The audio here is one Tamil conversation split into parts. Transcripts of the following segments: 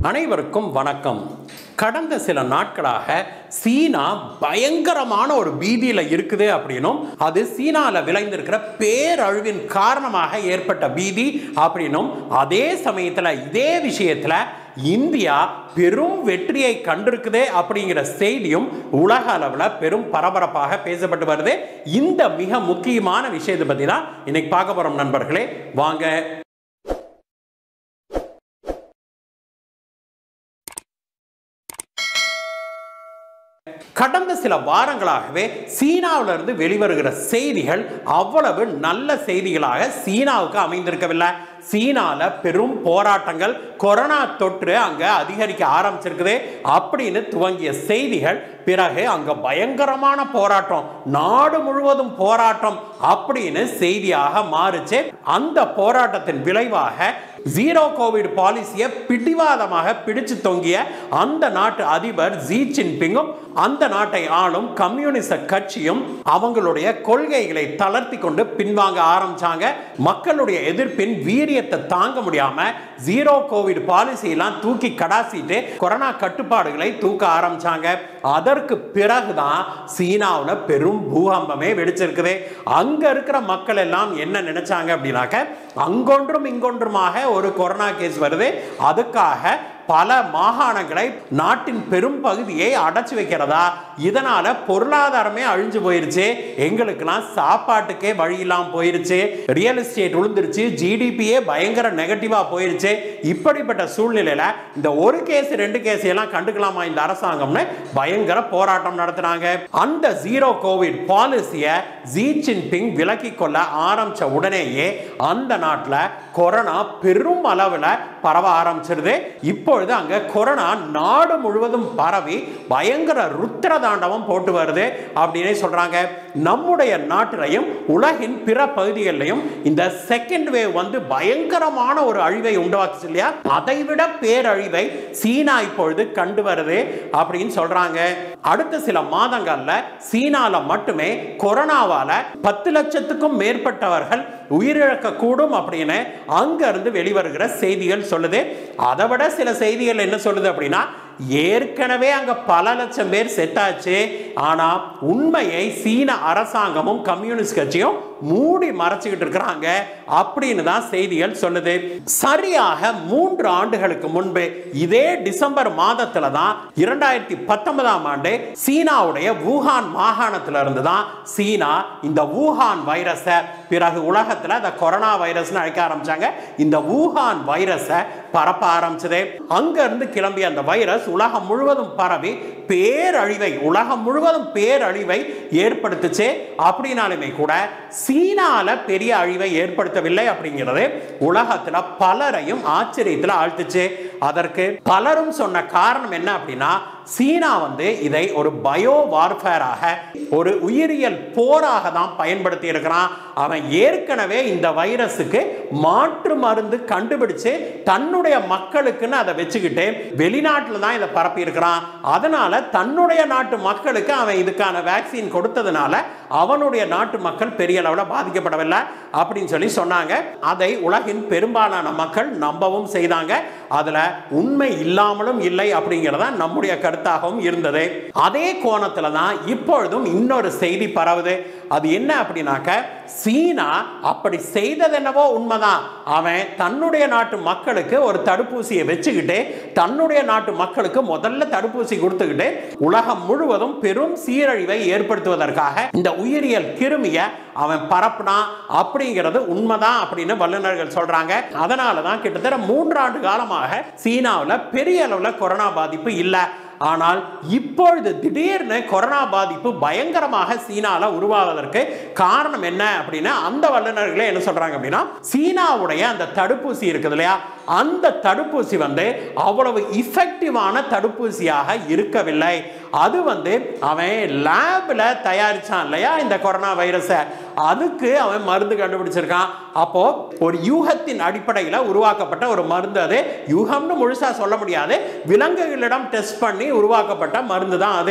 அனைவருக்கும் வணக்கம் கடந்த சில நாட்களாக சீனா பயங்கரமான ஒரு பீதியில் இருக்குது அப்படின்னும் அது சீனாவில் விளைந்திருக்கிற பேரழிவின் காரணமாக ஏற்பட்ட பீதி அப்படின்னும் அதே சமயத்தில் இதே விஷயத்தில் இந்தியா பெரும் வெற்றியை கண்டிருக்குதே அப்படிங்கிற செய்தியும் உலக அளவில் பெரும் பரபரப்பாக பேசப்பட்டு வருது இந்த மிக முக்கியமான விஷயத்தை பற்றி தான் இன்னைக்கு பார்க்க போகிறோம் நண்பர்களே வாங்க கடந்த சில வாரங்களாகவே சீனாவிலிருந்து வெளிவருகிற செய்திகள் அவ்வளவு நல்ல செய்திகளாக சீனாவுக்கு அமைந்திருக்கவில்லை சீனால பெரும் போராட்டங்கள் கொரோனா தொற்று அங்க அதிகரிக்க ஆரம்பிச்சிருக்குது அப்படின்னு துவங்கிய செய்திகள் பிறகு அங்க பயங்கரமான போராட்டம் நாடு முழுவதும் போராட்டம் அப்படின்னு செய்தியாக மாறுச்சு அந்த போராட்டத்தின் விளைவாக ஜீரோ கோவிட் பாலிசியை பிடிவாதமாக பிடிச்சு தொங்கிய அந்த நாட்டு அதிபர் ஜி ஜின்பிங்கும் அந்த நாட்டை ஆளும் கம்யூனிச கட்சியும் அவங்களுடைய கொள்கைகளை தளர்த்தி கொண்டு பின்வாங்க ஆரம்பிச்சாங்க மக்களுடைய எதிர்ப்பின் வீரியத்தை தாங்க முடியாம ஜீரோ கோவிட் பாலிசியெல்லாம் தூக்கி கடாசிட்டு கொரோனா கட்டுப்பாடுகளை தூக்க ஆரம்பிச்சாங்க அதற்கு பிறகுதான் சீனாவில் பெரும் பூகம்பமே வெடிச்சிருக்குது அங்க இருக்கிற மக்கள் எல்லாம் என்ன நினைச்சாங்க அப்படின்னாக்க அங்கொன்றும் இங்கொன்றுமாக ஒரு கொரோனா கேஸ் வருது அதுக்காக பல மாகாணங்களை நாட்டின் பெரும் பகுதியை அடைச்சு வைக்கிறதா இதனால பொருளாதாரமே அழிஞ்சு போயிருச்சு எங்களுக்கெல்லாம் சாப்பாட்டுக்கே வழி இல்லாம போயிருச்சு ரியல் எஸ்டேட் விழுந்துருச்சு ஜிடிபியே பயங்கர நெகட்டிவா போயிருச்சு இப்படிப்பட்ட சூழ்நிலையில இந்த ஒரு கேஸ் ரெண்டு கேஸ் எல்லாம் கண்டுக்கலாமா இந்த அரசாங்கம்னு பயங்கர போராட்டம் நடத்துனாங்க அந்த ஜீரோ கோவிட் பாலிசியை ஜி ஜின்பிங் விலக்கி கொள்ள ஆரம்பிச்ச உடனேயே அந்த நாட்டில் கொரோனா பெரும் அளவில் பரவ ஆரம்பிச்சிருது இப்பொழுது அங்க கொரோனா நாடு முழுவதும் பரவி பயங்கர ருத்திர தாண்டவம் போட்டு வருது அப்படின்னு சொல்றாங்க நம்முடைய நாட்டிலையும் உலகின் பிற பகுதிகளிலையும் இந்த செகண்ட் வேவ் வந்து பயங்கரமான ஒரு அழிவை உண்டாக்குச்சு இல்லையா அதை விட பேரழிவை சீனா இப்பொழுது கண்டு வருது அப்படின்னு சொல்றாங்க அடுத்த சில மாதங்கள்ல சீனால மட்டுமே கொரோனாவால பத்து லட்சத்துக்கும் மேற்பட்டவர்கள் உயிரிழக்க கூடும் அப்படின்னு அங்க இருந்து வெளிவருகிற செய்திகள் சொல்லுது அதை விட சில செய்திகள் என்ன சொல்லுது அப்படின்னா ஏற்கனவே அங்க பல லட்சம் பேர் செத்தாச்சு ஆனா உண்மையை சீன அரசாங்கமும் கம்யூனிஸ்ட் கட்சியும் மூடி மறைச்சுக்கிட்டு இருக்கிறாங்க அப்படின்னு தான் செய்திகள் சொல்லுது சரியாக மூன்று ஆண்டுகளுக்கு முன்பு இதே டிசம்பர் மாதத்துல தான் இரண்டாயிரத்தி பத்தொன்பதாம் ஆண்டு சீனாவுடைய வூஹான் மாகாணத்துல இருந்து தான் சீனா இந்த வூஹான் வைரஸை பிறகு உலகத்துல இந்த கொரோனா வைரஸ்னு அழைக்க ஆரம்பிச்சாங்க இந்த வூஹான் வைரஸை பரப்ப ஆரம்பிச்சது அங்க இருந்து கிளம்பிய அந்த வைரஸ் உலகம் முழுவதும் பரவி பேரழிவை உலகம் முழுவதும் பேரழிவை ஏற்படுத்துச்சு அப்படின்னாலுமே கூட சீனால பெரிய அழிவை ஏற்படுத்தவில்லை அப்படிங்கிறது உலகத்துல பலரையும் ஆச்சரியத்தில் ஆழ்த்துச்சு அதற்கு பலரும் சொன்ன காரணம் என்ன அப்படின்னா சீனா வந்து இதை ஒரு பயோ வார்ஃபேராக ஒரு உயிரியல் போராக தான் பயன்படுத்தி இருக்கிறான் அவன் ஏற்கனவே இந்த வைரஸுக்கு மாற்று மருந்து கண்டுபிடிச்சு தன்னுடைய மக்களுக்குன்னு அதை வச்சுக்கிட்டு வெளிநாட்டில் தான் இதை பரப்பி இருக்கிறான் அதனால தன்னுடைய நாட்டு மக்களுக்கு அவன் இதுக்கான வேக்சின் கொடுத்ததுனால அவனுடைய நாட்டு மக்கள் பெரிய அளவில் பாதிக்கப்படவில்லை அப்படின்னு சொல்லி சொன்னாங்க அதை உலகின் பெரும்பாலான மக்கள் நம்பவும் செய்தாங்க அதுல உண்மை இல்லாமலும் இல்லை அப்படிங்கிறதா நம்முடைய கருத்தாகவும் இருந்தது அதே கோணத்துல தான் இப்பொழுதும் இன்னொரு செய்தி பரவுது அது என்ன அப்படின்னாக்க சீனா அப்படி செய்தது என்னவோ உண்மைதான் அவன் தன்னுடைய நாட்டு மக்களுக்கு ஒரு தடுப்பூசியை வச்சுக்கிட்டு தன்னுடைய நாட்டு மக்களுக்கு முதல்ல தடுப்பூசி கொடுத்துக்கிட்டு உலகம் முழுவதும் பெரும் சீரழிவை ஏற்படுத்துவதற்காக இந்த உயிரியல் கிருமிய அவன் பரப்புனான் அப்படிங்கிறது உண்மைதான் அப்படின்னு வல்லுநர்கள் சொல்றாங்க அதனால தான் கிட்டத்தட்ட மூன்றாண்டு காலமாக சீனாவில் பெரிய அளவில் கொரோனா பாதிப்பு இல்லை ஆனால் இப்பொழுது திடீர்னு கொரோனா பாதிப்பு பயங்கரமாக சீனால உருவாவதற்கு காரணம் என்ன அப்படின்னா அந்த வல்லுநர்களே என்ன சொல்றாங்க அப்படின்னா சீனாவுடைய அந்த தடுப்பூசி இருக்குது இல்லையா அந்த தடுப்பூசி வந்து அவ்வளவு இஃபெக்டிவான தடுப்பூசியாக இருக்கவில்லை அது வந்து அவன் லேபில் தயாரிச்சான் இல்லையா இந்த கொரோனா வைரஸை அதுக்கு அவன் மருந்து கண்டுபிடிச்சிருக்கான் அப்போ ஒரு யூகத்தின் அடிப்படையில் உருவாக்கப்பட்ட ஒரு மருந்து அது யூகம்னு முழுசா சொல்ல முடியாது விலங்குகளிடம் டெஸ்ட் பண்ணி உருவாக்கப்பட்ட மருந்து தான் அது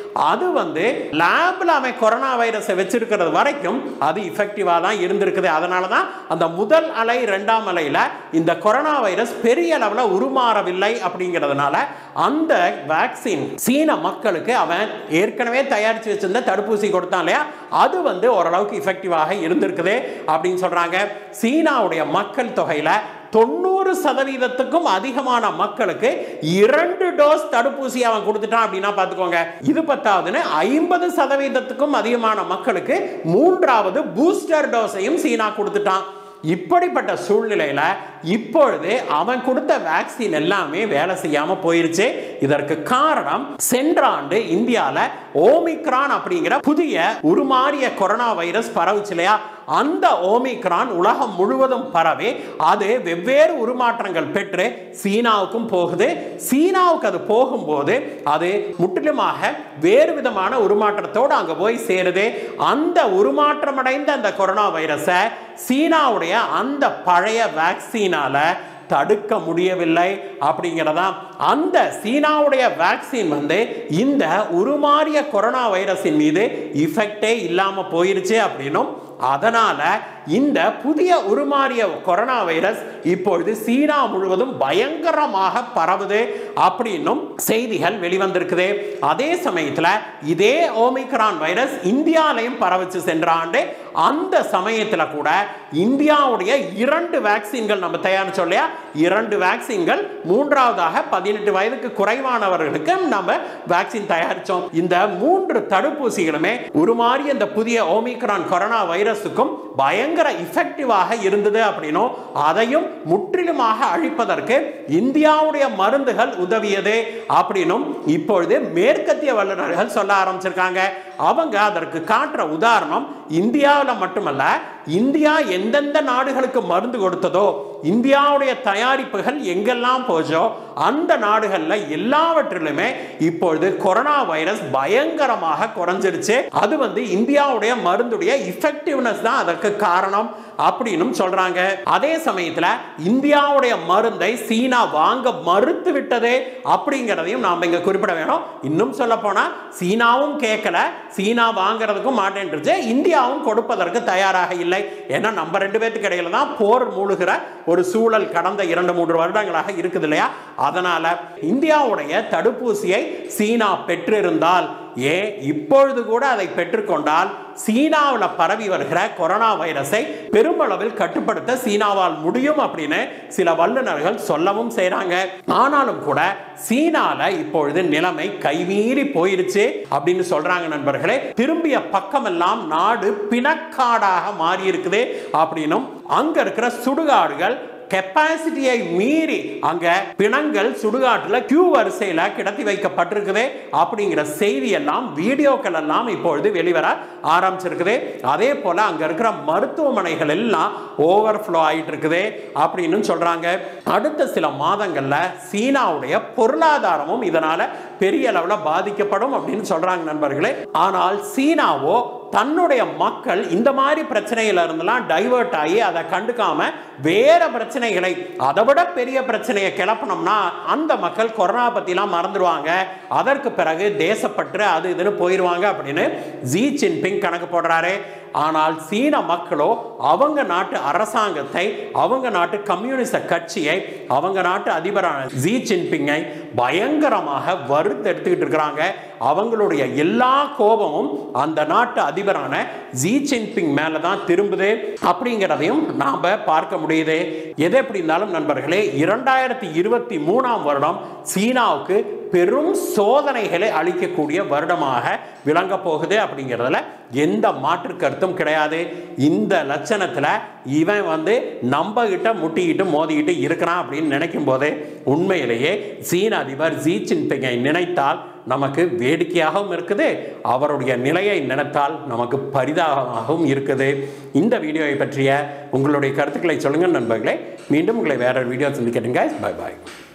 அது வந்து லேப்ல அவன் கொரோனா வைரஸை வச்சிருக்கிறது வரைக்கும் அது இஃபெக்டிவாக தான் இருந்திருக்குது அதனால தான் அந்த முதல் அலை ரெண்டாம் அலையில் இந்த கொரோனா வைரஸ் பெரிய அளவில் உருமாறவில்லை அப்படிங்கிறதுனால அந்த வேக்சின் சீன மக்களுக்கு அவன் ஏற்கனவே தயாரித்து வச்சிருந்த தடுப்பூசி கொடுத்தான் இல்லையா அது வந்து ஓரளவுக்கு இஃபெக்டிவாக இருந்திருக்குது அப்படின்னு சொல்றாங்க சீனாவுடைய மக்கள் தொகையில தொண்ணூறு சதவீதத்துக்கும் அதிகமான மக்களுக்கு இரண்டு டோஸ் தடுப்பூசி அவன் கொடுத்துட்டான் அப்படின்னா பார்த்துக்கோங்க இது பத்தாவதுன்னு ஐம்பது சதவீதத்துக்கும் அதிகமான மக்களுக்கு மூன்றாவது பூஸ்டர் டோஸையும் சீனா கொடுத்துட்டான் இப்படிப்பட்ட சூழ்நிலையில இப்பொழுது அவன் கொடுத்த வேக்சின் எல்லாமே வேலை செய்யாம போயிருச்சு இதற்கு காரணம் சென்ற ஆண்டு இந்தியால ஓமிக்ரான் அப்படிங்கிற புதிய உருமாறிய கொரோனா வைரஸ் பரவுச்சு இல்லையா அந்த ஓமிக்ரான் உலகம் முழுவதும் பரவி அது வெவ்வேறு உருமாற்றங்கள் பெற்று சீனாவுக்கும் போகுது சீனாவுக்கு அது போகும்போது அது முற்றிலுமாக வேறு விதமான உருமாற்றத்தோடு அங்க போய் சேருது அந்த உருமாற்றமடைந்த அந்த கொரோனா வைரஸை சீனாவுடைய அந்த பழைய வேக்சினால தடுக்க முடியவில்லை அப்படிங்கிறதா அந்த சீனாவுடைய வேக்சின் வந்து இந்த உருமாறிய கொரோனா வைரஸின் மீது இஃபெக்டே இல்லாம போயிருச்சு அப்படின்னும் அதனால இந்த புதிய உருமாறிய கொரோனா வைரஸ் இப்பொழுது சீனா முழுவதும் பயங்கரமாக பரவுது அப்படின்னும் செய்திகள் வெளிவந்திருக்குது அதே சமயத்தில் இதே ஓமிக்ரான் வைரஸ் இந்தியாலையும் பரவுச்சு சென்ற ஆண்டு அந்த சமயத்தில் கூட இந்தியாவுடைய இரண்டு வேக்சின்கள் நம்ம தயாரிச்சோம் இல்லையா இரண்டு வேக்சின்கள் மூன்றாவதாக பதினெட்டு வயதுக்கு குறைவானவர்களுக்கு நம்ம வேக்சின் தயாரிச்சோம் இந்த மூன்று தடுப்பூசிகளுமே உருமாறிய இந்த புதிய ஓமிக்ரான் கொரோனா வைரஸுக்கும் பயங்கர இஃபெக்டிவாக இருந்தது அப்படின்னும் அதையும் முற்றிலுமாக அழிப்பதற்கு இந்தியாவுடைய மருந்துகள் உதவியது அப்படின்னும் இப்பொழுது மேற்கத்திய வல்லுநர்கள் சொல்ல ஆரம்பிச்சிருக்காங்க அவங்க அதற்கு காட்டுற உதாரணம் இந்தியாவில் மட்டுமல்ல இந்தியா எந்தெந்த நாடுகளுக்கு மருந்து கொடுத்ததோ இந்தியாவுடைய தயாரிப்புகள் எங்கெல்லாம் போச்சோ அந்த நாடுகளில் எல்லாவற்றிலுமே இப்பொழுது கொரோனா வைரஸ் பயங்கரமாக குறைஞ்சிருச்சு அது வந்து இந்தியாவுடைய மருந்துடைய இஃபெக்டிவ்னஸ் தான் அதற்கு காரணம் அப்படின்னு சொல்றாங்க அதே சமயத்தில் இந்தியாவுடைய மருந்தை சீனா வாங்க மறுத்து விட்டது அப்படிங்கிறதையும் நாம் இங்க குறிப்பிட வேணும் இன்னும் சொல்ல போனா சீனாவும் கேட்கல சீனா வாங்குறதுக்கும் மாட்டேன்ருச்சு இந்தியாவும் கொடுப்பதற்கு தயாராக இல்லை ஏன்னா நம்ம ரெண்டு பேத்துக்கு இடையில தான் போர் மூழ்கிற ஒரு சூழல் கடந்த இரண்டு மூன்று வருடங்களாக இருக்குது இல்லையா அதனால இந்தியாவுடைய தடுப்பூசியை சீனா பெற்றிருந்தால் ஏன் இப்பொழுது கூட அதை பெற்றுக்கொண்டால் சீனாவில் பரவி வருகிற கொரோனா வைரஸை பெருமளவில் கட்டுப்படுத்த சீனாவால் முடியும் அப்படின்னு சில வல்லுநர்கள் சொல்லவும் செய்றாங்க ஆனாலும் கூட சீனால இப்பொழுது நிலைமை கைமீறி போயிருச்சு அப்படின்னு சொல்றாங்க நண்பர்களே திரும்பிய பக்கமெல்லாம் நாடு பிணக்காடாக மாறி இருக்குது அப்படின்னும் அங்க இருக்கிற சுடுகாடுகள் கெப்பாசிட்டியை மீறி அங்க பிணங்கள் சுடுகாட்டுல கியூ வரிசையில கிடத்தி வைக்கப்பட்டிருக்குது அப்படிங்கிற செய்தி எல்லாம் வீடியோக்கள் எல்லாம் இப்பொழுது வெளிவர ஆரம்பிச்சிருக்குது அதே போல அங்க இருக்கிற மருத்துவமனைகள் எல்லாம் ஓவர்ஃப்ளோ ஆயிட்டு இருக்குது அப்படின்னு சொல்றாங்க அடுத்த சில மாதங்கள்ல சீனாவுடைய பொருளாதாரமும் இதனால பெரிய அளவில் பாதிக்கப்படும் அப்படின்னு சொல்றாங்க நண்பர்களே ஆனால் சீனாவோ தன்னுடைய மக்கள் இந்த மாதிரி பிரச்சனையில இருந்தெல்லாம் டைவர்ட் ஆகி அதை கண்டுக்காம வேற பிரச்சனைகளை அதை விட பெரிய பிரச்சனையை கிளப்பினோம்னா அந்த மக்கள் கொரோனா பத்திலாம் மறந்துடுவாங்க அதற்கு பிறகு தேசப்பற்று அது இதுன்னு போயிடுவாங்க அப்படின்னு ஜி ஜின்பிங் கணக்கு போடுறாரு ஆனால் சீன மக்களோ அவங்க நாட்டு அரசாங்கத்தை அவங்க நாட்டு கம்யூனிச கட்சியை அவங்க நாட்டு அதிபரான ஜி ஜின்பிங்கை பயங்கரமாக வறுத்து எடுத்துக்கிட்டு இருக்கிறாங்க அவங்களுடைய எல்லா கோபமும் அந்த நாட்டு அதிபரான ஜி ஜின்பிங் மேல தான் திரும்புது அப்படிங்கிறதையும் நாம பார்க்க முடியுது எது எப்படி இருந்தாலும் நண்பர்களே இரண்டாயிரத்தி இருபத்தி மூணாம் வருடம் சீனாவுக்கு பெரும் சோதனைகளை அளிக்கக்கூடிய வருடமாக விளங்க போகுது அப்படிங்கிறதுல எந்த மாற்று கருத்தும் கிடையாது இந்த லட்சணத்தில் இவன் வந்து நம்ம கிட்ட முட்டிக்கிட்டு மோதிக்கிட்டு இருக்கிறான் அப்படின்னு நினைக்கும் போதே உண்மையிலேயே சீன அதிபர் ஜி ஜின்பிங்கை நினைத்தால் நமக்கு வேடிக்கையாகவும் இருக்குது அவருடைய நிலையை நினைத்தால் நமக்கு பரிதாபமாகவும் இருக்குது இந்த வீடியோவை பற்றிய உங்களுடைய கருத்துக்களை சொல்லுங்கள் நண்பர்களே மீண்டும் உங்களை வேற வீடியோ சந்திக்கிறேங்க பை பாய்